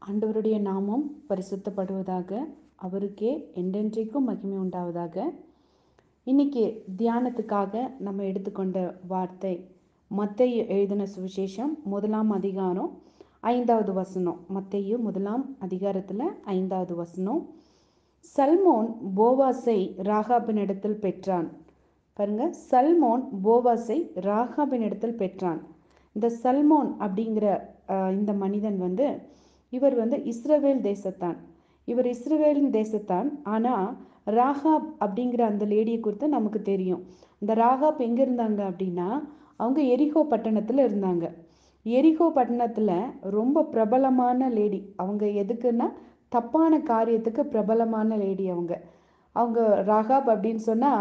ஆண்டவருடைய நாமம் பரிசுத்தப்படுவதாக அவருக்கே என்றென்றைக்கும் மகிமை உண்டாவதாக இன்னைக்கு தியானத்துக்காக நம்ம எடுத்துக்கொண்ட வார்த்தை மத்தையு எழுதின சுவிசேஷம் முதலாம் அதிகாரம் ஐந்தாவது வசனம் மத்தையு முதலாம் அதிகாரத்தில் ஐந்தாவது வசனம் சல்மோன் போவாஸை ராகாபின் இடத்தில் பெற்றான் பாருங்க சல்மோன் போவாஸை ராகாபின் இடத்தில் பெற்றான் இந்த சல்மோன் அப்படிங்கிற அஹ், இந்த மனிதன் வந்து இவர் வந்து இஸ்ரவேல் தேசத்தான் இவர் இஸ்ரவேலின் தேசத்தான் ஆனால் ராகாப் அப்படிங்கிற அந்த லேடியை குறித்து நமக்கு தெரியும் இந்த ராகாப் எங்கே இருந்தாங்க அப்படின்னா அவங்க எரிகோ பட்டணத்தில் இருந்தாங்க எரிகோ பட்டணத்தில் ரொம்ப பிரபலமான லேடி அவங்க எதுக்குன்னா தப்பான காரியத்துக்கு பிரபலமான லேடி அவங்க அவங்க ராகாப் அப்படின்னு சொன்னால்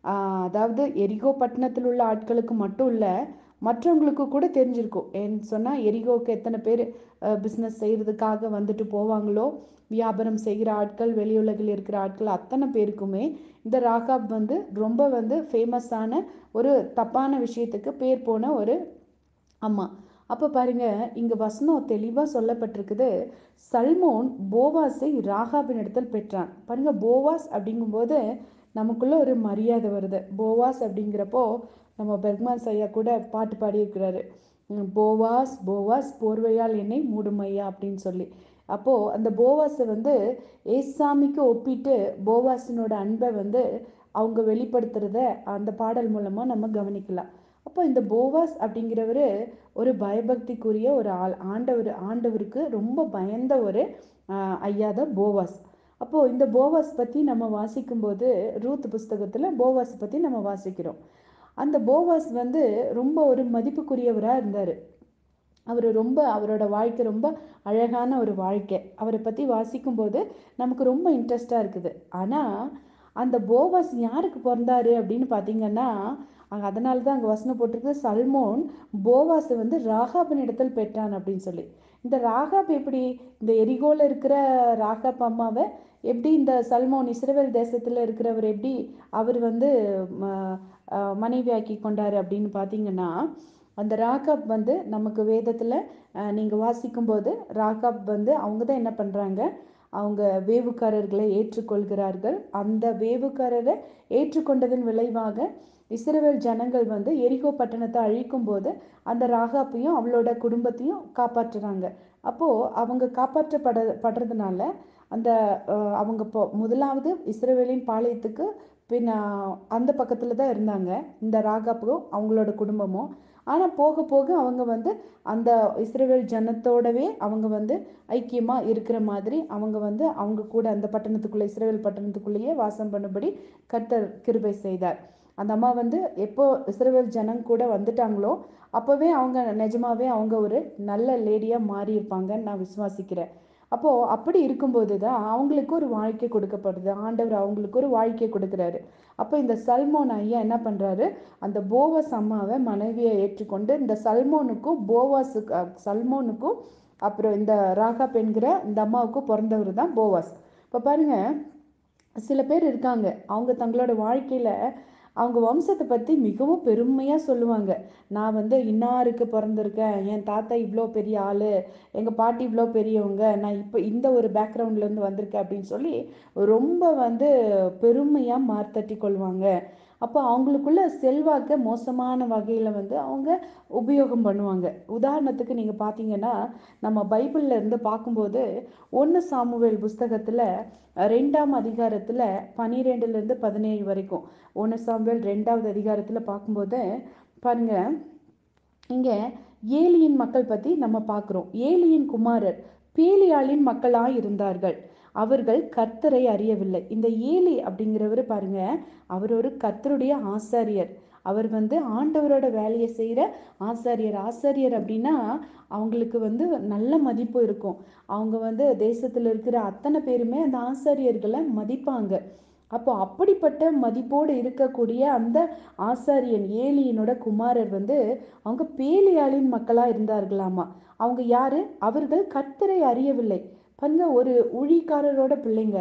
அதாவது எரிகோ பட்டணத்தில் உள்ள ஆட்களுக்கு மட்டும் இல்லை மற்றவங்களுக்கு கூட தெரிஞ்சிருக்கும் ஏன்னு சொன்னால் எரிகோவுக்கு எத்தனை பேர் பிஸ்னஸ் செய்கிறதுக்காக வந்துட்டு போவாங்களோ வியாபாரம் செய்கிற ஆட்கள் வெளியுலகில் இருக்கிற ஆட்கள் அத்தனை பேருக்குமே இந்த ராகாப் வந்து ரொம்ப வந்து ஃபேமஸான ஒரு தப்பான விஷயத்துக்கு பேர் போன ஒரு அம்மா அப்போ பாருங்க இங்க வசனம் தெளிவாக சொல்லப்பட்டிருக்குது சல்மோன் போவாஸை ராகாபின் இடத்தில் பெற்றான் பாருங்க போவாஸ் அப்படிங்கும்போது நமக்குள்ள ஒரு மரியாதை வருது போவாஸ் அப்படிங்கிறப்போ நம்ம பெர்க்மான் ஐயா கூட பாட்டு பாடியிருக்கிறாரு உம், போவாஸ் போவாஸ் போர்வையால் என்னை மூடுமையா அப்படின்னு சொல்லி அப்போ அந்த போவாஸை வந்து ஏசாமிக்கு ஒப்பிட்டு போவாஸினோட அன்பை வந்து அவங்க வெளிப்படுத்துறத அந்த பாடல் மூலமா நம்ம கவனிக்கலாம் அப்போ இந்த போவாஸ் அப்படிங்கிறவர் ஒரு பயபக்திக்குரிய ஒரு ஆள் ஆண்டவர் ஆண்டவருக்கு ரொம்ப பயந்த ஒரு ஆஹ், ஐயா தான் போவாஸ் அப்போ இந்த போவாஸ் பத்தி நம்ம வாசிக்கும்போது ரூத் புஸ்தகத்துல போவாஸ் பத்தி நம்ம வாசிக்கிறோம் அந்த போவாஸ் வந்து ரொம்ப ஒரு மதிப்புக்குரியவராக இருந்தார் அவர் ரொம்ப அவரோட வாழ்க்கை ரொம்ப அழகான ஒரு வாழ்க்கை அவரை பற்றி வாசிக்கும்போது நமக்கு ரொம்ப இன்ட்ரெஸ்டாக இருக்குது ஆனால் அந்த போவாஸ் யாருக்கு பிறந்தாரு அப்படின்னு பார்த்தீங்கன்னா அங்க அதனால தான் அங்கே வசனம் போட்டிருக்கு சல்மோன் போவாஸை வந்து ராகாபின் இடத்தில் பெற்றான் அப்படின்னு சொல்லி இந்த ராகாப் எப்படி இந்த எரிகோல இருக்கிற ராகாப் அம்மாவை எப்படி இந்த சல்மோன் இஸ்ரேல் தேசத்தில் இருக்கிறவர் எப்படி அவர் வந்து ம, அஹ், மனைவியாக்கி கொண்டாரு அப்படின்னு பார்த்தீங்கன்னா அந்த ராகாப் வந்து நமக்கு வேதத்தில் நீங்கள் வாசிக்கும்போது ராகாப் வந்து அவங்க தான் என்ன பண்ணுறாங்க அவங்க வேவுக்காரர்களை ஏற்றுக்கொள்கிறார்கள் அந்த வேவுக்காரரை ஏற்றுக்கொண்டதன் விளைவாக இஸ்ரவேல் ஜனங்கள் வந்து எரிகோ பட்டணத்தை அழிக்கும் போது அந்த ராகாப்பையும் அவளோட குடும்பத்தையும் காப்பாற்றுறாங்க அப்போ அவங்க காப்பாற்றப்பட படுறதுனால அந்த அஹ், அவங்க இப்போ முதலாவது இஸ்ரவேலின் பாளையத்துக்கு பின்ன அந்த பக்கத்தில் தான் இருந்தாங்க இந்த ராகாப்பும் அவங்களோட குடும்பமும் ஆனால் போக போக அவங்க வந்து அந்த இஸ்ரவேல் ஜனத்தோடவே அவங்க வந்து ஐக்கியமாக இருக்கிற மாதிரி அவங்க வந்து அவங்க கூட அந்த பட்டணத்துக்குள்ளே இஸ்ரவேல் பட்டணத்துக்குள்ளேயே வாசம் பண்ணும்படி கர்த்தர் கிருபை செய்தார் அந்த அம்மா வந்து எப்போ இஸ்ரவேல் ஜனம் கூட வந்துட்டாங்களோ அப்போவே அவங்க நிஜமாவே அவங்க ஒரு நல்ல லேடியாக மாறி இருப்பாங்கன்னு நான் விசுவாசிக்கிறேன் அப்போ அப்படி இருக்கும்போது தான் அவங்களுக்கு ஒரு வாழ்க்கை கொடுக்கப்படுது ஆண்டவர் அவங்களுக்கு ஒரு வாழ்க்கை கொடுக்குறாரு அப்போ இந்த சல்மோன் ஐயா என்ன பண்றாரு அந்த போவாஸ் அம்மாவை மனைவியை ஏற்றுக்கொண்டு இந்த சல்மோனுக்கும் போவாஸுக்கு அஹ், சல்மோனுக்கும் அப்புறம் இந்த ராகாப் என்கிற இந்த அம்மாவுக்கும் பிறந்தவர் தான் போவாஸ் இப்போ பாருங்க சில பேர் இருக்காங்க அவங்க தங்களோட வாழ்க்கையில அவங்க வம்சத்தை பற்றி மிகவும் பெருமையாக சொல்லுவாங்க நான் வந்து இன்னாருக்கு பிறந்திருக்கேன் என் தாத்தா இவ்வளோ பெரிய ஆள் எங்கள் பாட்டி இவ்வளோ பெரியவங்க நான் இப்போ இந்த ஒரு பேக்ரவுண்ட்லேருந்து வந்திருக்கேன் அப்படின்னு சொல்லி ரொம்ப வந்து பெருமையாக மார்த்தட்டி கொள்வாங்க அப்போ அவங்களுக்குள்ள செல்வாக்க மோசமான வகையில் வந்து அவங்க உபயோகம் பண்ணுவாங்க உதாரணத்துக்கு நீங்கள் பார்த்தீங்கன்னா நம்ம பைபிள்ல இருந்து பார்க்கும்போது ஒன்று சாமுவேல் புஸ்தகத்தில் ரெண்டாம் அதிகாரத்தில் பன்னிரெண்டுலேருந்து பதினேழு வரைக்கும் ஒன்று சாமுவேல் ரெண்டாவது அதிகாரத்தில் பார்க்கும்போது பாருங்க இங்க ஏலியின் மக்கள் பத்தி நம்ம பார்க்கிறோம் ஏலியின் குமாரர் பேலியாளின் மக்களாய் இருந்தார்கள் அவர்கள் கர்த்தரை அறியவில்லை இந்த ஏலி அப்படிங்கிறவர் பாருங்க அவர் ஒரு கர்த்தருடைய ஆசாரியர் அவர் வந்து ஆண்டவரோட வேலையை செய்கிற ஆசாரியர் ஆசாரியர் அப்படின்னா அவங்களுக்கு வந்து நல்ல மதிப்பு இருக்கும் அவங்க வந்து தேசத்தில் இருக்கிற அத்தனை பேருமே அந்த ஆசாரியர்களை மதிப்பாங்க அப்போ அப்படிப்பட்ட மதிப்போடு இருக்கக்கூடிய அந்த ஆசாரியன் ஏலியினோட குமாரர் வந்து அவங்க பேலியாளின் மக்களா இருந்தார்களாமா அவங்க யாரு அவர்கள் கர்த்தரை அறியவில்லை பாருங்க ஒரு ஊழிக்காரரோட பிள்ளைங்க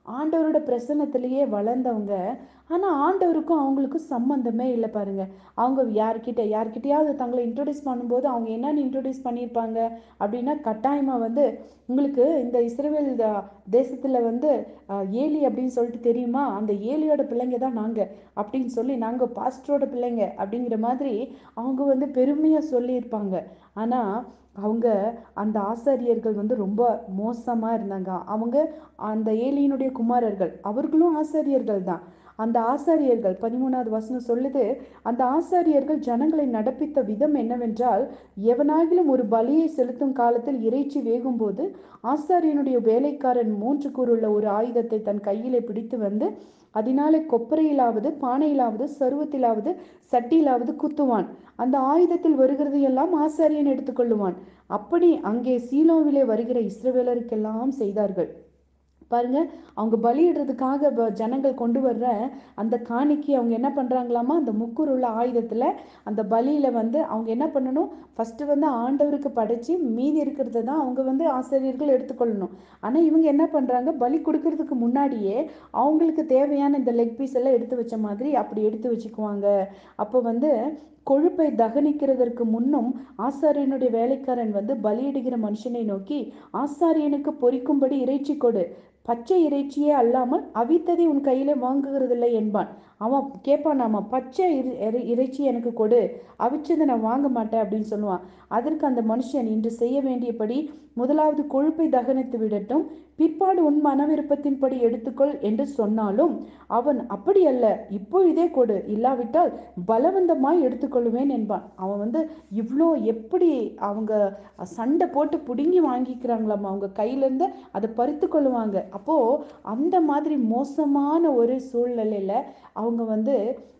ஆண்டவரோட பிரசன்னத்திலேயே வளர்ந்தவங்க ஆனால் ஆண்டவருக்கும் அவங்களுக்கும் சம்மந்தமே இல்லை பாருங்க அவங்க யார்கிட்ட யார்கிட்டயாவது தங்களை இன்ட்ரடியூஸ் பண்ணும்போது அவங்க என்னென்னு இன்ட்ரடியூஸ் பண்ணியிருப்பாங்க அப்படின்னா கட்டாயமாக வந்து உங்களுக்கு இந்த இஸ்ரேல் தேசத்தில் வந்து ஏலி அப்படின்னு சொல்லிட்டு தெரியுமா அந்த ஏலியோட பிள்ளைங்க தான் நாங்கள் அப்படின்னு சொல்லி நாங்கள் பாஸ்டரோட பிள்ளைங்க அப்படிங்கிற மாதிரி அவங்க வந்து பெருமையாக சொல்லியிருப்பாங்க ஆனால் அவங்க அந்த ஆசாரியர்கள் வந்து ரொம்ப மோசமாக இருந்தாங்க அவங்க அந்த ஏலியினுடைய குமாரர்கள் அவர்களும் ஆசாரியர்கள் தான் அந்த ஆசாரியர்கள் பதிமூணாவது வசனம் சொல்லுது அந்த ஆசாரியர்கள் ஜனங்களை நடப்பித்த விதம் என்னவென்றால் எவனாகிலும் ஒரு பலியை செலுத்தும் காலத்தில் இறைச்சி வேகும்போது ஆசாரியனுடைய வேலைக்காரன் மூன்று கூறுள்ள ஒரு ஆயுதத்தை தன் கையிலே பிடித்து வந்து அதனாலே கொப்பரையிலாவது பானையிலாவது சருவத்திலாவது சட்டியிலாவது குத்துவான் அந்த ஆயுதத்தில் வருகிறது எல்லாம் ஆசாரியன் எடுத்துக்கொள்ளுவான் அப்படி அங்கே சீலோவிலே வருகிற இஸ்ரவேலருக்கெல்லாம் செய்தார்கள் பாருங்க அவங்க பலியிடுறதுக்காக ஜனங்கள் கொண்டு வர்ற அந்த காணிக்கு அவங்க என்ன பண்றாங்களாமா அந்த முக்கூர் உள்ள ஆயுதத்துல அந்த பலியில வந்து அவங்க என்ன பண்ணணும் ஃபர்ஸ்ட் வந்து ஆண்டவருக்கு படைச்சு மீதி இருக்கிறத தான் அவங்க வந்து ஆசிரியர்கள் எடுத்துக்கொள்ளணும் ஆனா இவங்க என்ன பண்றாங்க பலி கொடுக்கறதுக்கு முன்னாடியே அவங்களுக்கு தேவையான இந்த லெக் பீஸ் எல்லாம் எடுத்து வச்ச மாதிரி அப்படி எடுத்து வச்சுக்குவாங்க அப்போ வந்து கொழுப்பை தகனிக்கிறதற்கு முன்னும் ஆசாரியனுடைய வேலைக்காரன் வந்து பலியிடுகிற மனுஷனை நோக்கி ஆசாரியனுக்கு பொறிக்கும்படி இறைச்சி கொடு பச்சை இறைச்சியே அல்லாமல் அவித்ததை உன் கையில வாங்குகிறதில்லை என்பான் அவன் கேட்பான் நாம பச்சை இறைச்சி எனக்கு கொடு அவிச்சதை நான் வாங்க மாட்டேன் அப்படின்னு சொல்லுவான் அதற்கு அந்த மனுஷன் இன்று செய்ய வேண்டியபடி முதலாவது கொழுப்பை தகனித்து விடட்டும் பிற்பாடு உன் மன விருப்பத்தின்படி எடுத்துக்கொள் என்று சொன்னாலும் அவன் அப்படி அல்ல இப்போ இதே கொடு இல்லாவிட்டால் பலவந்தமாய் எடுத்துக்கொள்வேன் என்பான் அவன் வந்து இவ்வளோ எப்படி அவங்க சண்டை போட்டு பிடுங்கி வாங்கிக்கிறாங்களாம் அவங்க கையிலேருந்து அதை பறித்து கொள்ளுவாங்க அப்போ அந்த மாதிரி மோசமான ஒரு சூழ்நிலையில அவங்க வந்து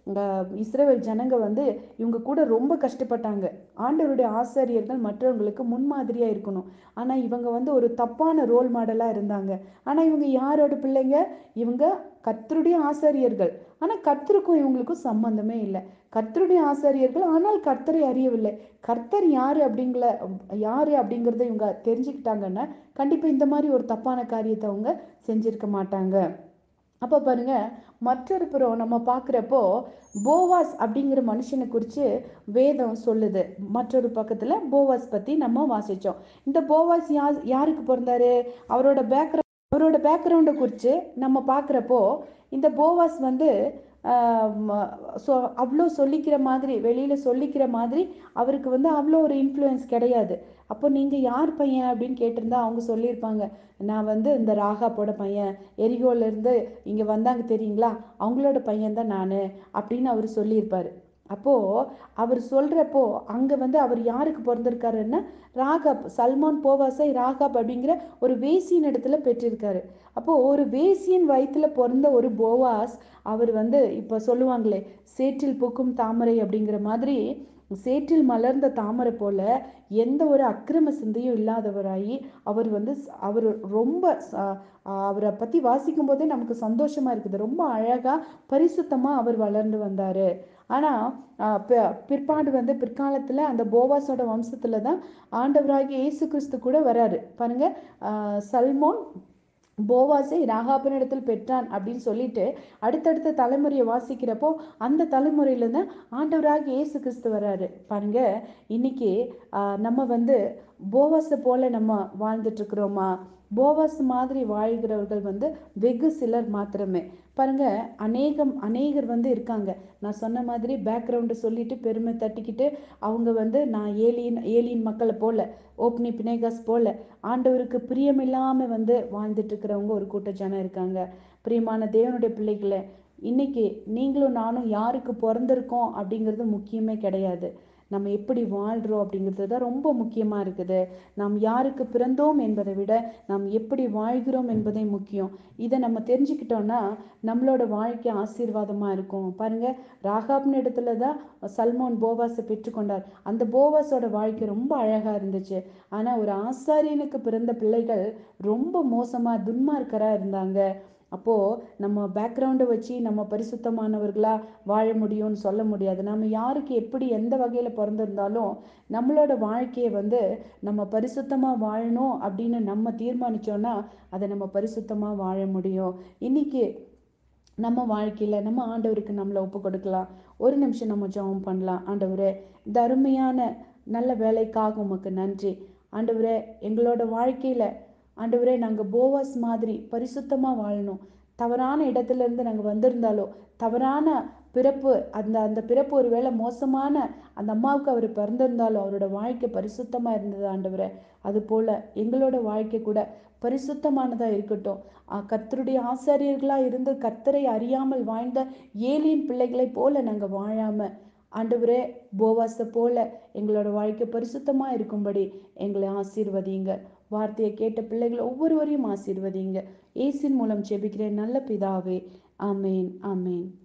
இஸ்ரேல் ஜனங்க வந்து இவங்க கூட ரொம்ப கஷ்டப்பட்டாங்க ஆண்டவருடைய ஆசிரியர்கள் மற்றவங்களுக்கு முன்மாதிரியா இருக்கணும் ஆனா இவங்க வந்து ஒரு தப்பான ரோல் மாடலா இருந்தாங்க ஆனா இவங்க யாரோட பிள்ளைங்க இவங்க கத்தருடைய ஆசாரியர்கள் ஆனா கர்த்தருக்கும் இவங்களுக்கும் சம்பந்தமே இல்லை கர்த்தருடைய ஆசாரியர்கள் ஆனால் கர்த்தரை அறியவில்லை கர்த்தர் யாரு அப்படிங்கிற யாரு அப்படிங்கிறத இவங்க தெரிஞ்சுக்கிட்டாங்கன்னா கண்டிப்பா இந்த மாதிரி ஒரு தப்பான காரியத்தை அவங்க செஞ்சிருக்க மாட்டாங்க அப்போ பாருங்க மற்றொரு புறம் நம்ம பார்க்குறப்போ போவாஸ் அப்படிங்கிற மனுஷனை குறித்து வேதம் சொல்லுது மற்றொரு பக்கத்தில் போவாஸ் பற்றி நம்ம வாசித்தோம் இந்த போவாஸ் யார் யாருக்கு பிறந்தாரு அவரோட பேக்ரவுண்ட் அவரோட பேக்ரவுண்டை குறித்து நம்ம பார்க்குறப்போ இந்த போவாஸ் வந்து ஸோ அவ்வளோ சொல்லிக்கிற மாதிரி வெளியில் சொல்லிக்கிற மாதிரி அவருக்கு வந்து அவ்வளோ ஒரு இன்ஃப்ளூயன்ஸ் கிடையாது அப்போ நீங்கள் யார் பையன் அப்படின்னு கேட்டிருந்தா அவங்க சொல்லியிருப்பாங்க நான் வந்து இந்த ராகாப்போட பையன் எரிகோலேருந்து இங்கே வந்தாங்க தெரியுங்களா அவங்களோட பையன் தான் நான் அப்படின்னு அவர் சொல்லியிருப்பார் அப்போது அவர் சொல்கிறப்போ அங்கே வந்து அவர் யாருக்கு பிறந்திருக்காருன்னா ராகாப் சல்மான் போவாசை ராகாப் அப்படிங்கிற ஒரு வேசியின் இடத்துல பெற்றிருக்காரு அப்போது ஒரு வேசியின் வயிற்றுல பிறந்த ஒரு போவாஸ் அவர் வந்து இப்போ சொல்லுவாங்களே சேற்றில் பூக்கும் தாமரை அப்படிங்கிற மாதிரி சேற்றில் மலர்ந்த தாமரை போல எந்த ஒரு அக்கிரம சிந்தையும் இல்லாதவராகி அவர் வந்து அவர் ரொம்ப அவரை பற்றி வாசிக்கும் போதே நமக்கு சந்தோஷமா இருக்குது ரொம்ப அழகா பரிசுத்தமா அவர் வளர்ந்து வந்தாரு ஆனா பிற்பாடு வந்து பிற்காலத்துல அந்த போவாஸோட வம்சத்துல தான் ஆண்டவராகிய இயேசு கிறிஸ்து கூட வராரு பாருங்க சல்மோன் போவாசை ராகாபனிடத்தில் பெற்றான் அப்படின்னு சொல்லிட்டு அடுத்தடுத்த தலைமுறையை வாசிக்கிறப்போ அந்த தலைமுறையில தான் ஆண்டவராக இயேசு கிறிஸ்து வர்றாரு பாருங்க இன்னைக்கு நம்ம வந்து போவாசை போல நம்ம வாழ்ந்துட்டு இருக்கிறோமா போவாஸ் மாதிரி வாழ்கிறவர்கள் வந்து வெகு சிலர் மாத்திரமே பாருங்க அநேகம் அநேகர் வந்து இருக்காங்க நான் சொன்ன மாதிரி பேக்ரவுண்டு சொல்லிட்டு பெருமை தட்டிக்கிட்டு அவங்க வந்து நான் ஏலியின் ஏலியின் மக்களை போல ஓப்னி பினேகாஸ் போல ஆண்டவருக்கு பிரியமில்லாம வந்து வாழ்ந்துட்டு இருக்கிறவங்க ஒரு கூட்ட ஜனம் இருக்காங்க பிரியமான தேவனுடைய பிள்ளைகளை இன்னைக்கு நீங்களும் நானும் யாருக்கு பிறந்திருக்கோம் அப்படிங்கிறது முக்கியமே கிடையாது நம்ம எப்படி வாழ்கிறோம் அப்படிங்கிறது தான் ரொம்ப முக்கியமாக இருக்குது நாம் யாருக்கு பிறந்தோம் என்பதை விட நாம் எப்படி வாழ்கிறோம் என்பதே முக்கியம் இதை நம்ம தெரிஞ்சுக்கிட்டோம்னா நம்மளோட வாழ்க்கை ஆசீர்வாதமாக இருக்கும் பாருங்க ராகாப்னு இடத்துல தான் சல்மான் போவாஸை பெற்றுக்கொண்டார் அந்த போவாஸோட வாழ்க்கை ரொம்ப அழகாக இருந்துச்சு ஆனால் ஒரு ஆசாரியனுக்கு பிறந்த பிள்ளைகள் ரொம்ப மோசமாக துன்மார்க்கராக இருந்தாங்க அப்போது நம்ம பேக்ரவுண்டை வச்சு நம்ம பரிசுத்தமானவர்களாக வாழ முடியும்னு சொல்ல முடியாது நம்ம யாருக்கு எப்படி எந்த வகையில் பிறந்திருந்தாலும் நம்மளோட வாழ்க்கையை வந்து நம்ம பரிசுத்தமாக வாழணும் அப்படின்னு நம்ம தீர்மானிச்சோன்னா அதை நம்ம பரிசுத்தமாக வாழ முடியும் இன்னைக்கு நம்ம வாழ்க்கையில் நம்ம ஆண்டவருக்கு நம்மளை ஒப்பு கொடுக்கலாம் ஒரு நிமிஷம் நம்ம ஜெபம் பண்ணலாம் ஆண்டவரே இந்த அருமையான நல்ல வேலைக்காக உமக்கு நன்றி ஆண்டவரே எங்களோட வாழ்க்கையில் ஆண்டவரே நாங்கள் போவாஸ் மாதிரி பரிசுத்தமாக வாழணும் தவறான இடத்துல இருந்து நாங்கள் வந்திருந்தாலோ தவறான பிறப்பு அந்த அந்த பிறப்பு ஒரு வேளை மோசமான அந்த அம்மாவுக்கு அவர் பிறந்திருந்தாலும் அவரோட வாழ்க்கை பரிசுத்தமாக இருந்தது ஆண்டவரே அது போல் எங்களோட வாழ்க்கை கூட பரிசுத்தமானதாக இருக்கட்டும் ஆஹ் கர்த்தருடைய ஆசாரியர்களாக இருந்து கர்த்தரை அறியாமல் வாழ்ந்த ஏலியின் பிள்ளைகளைப் போல நாங்கள் வாழாம ஆண்டவரே போவாஸை போல எங்களோட வாழ்க்கை பரிசுத்தமாக இருக்கும்படி எங்களை ஆசீர்வதிங்க வார்த்தையை கேட்ட பிள்ளைகள் ஒவ்வொருவரையும் ஆசீர்வதிங்க ஏசின் மூலம் ஜெபிக்கிறேன் நல்ல பிதாவே ஆமேன் ஆமேன்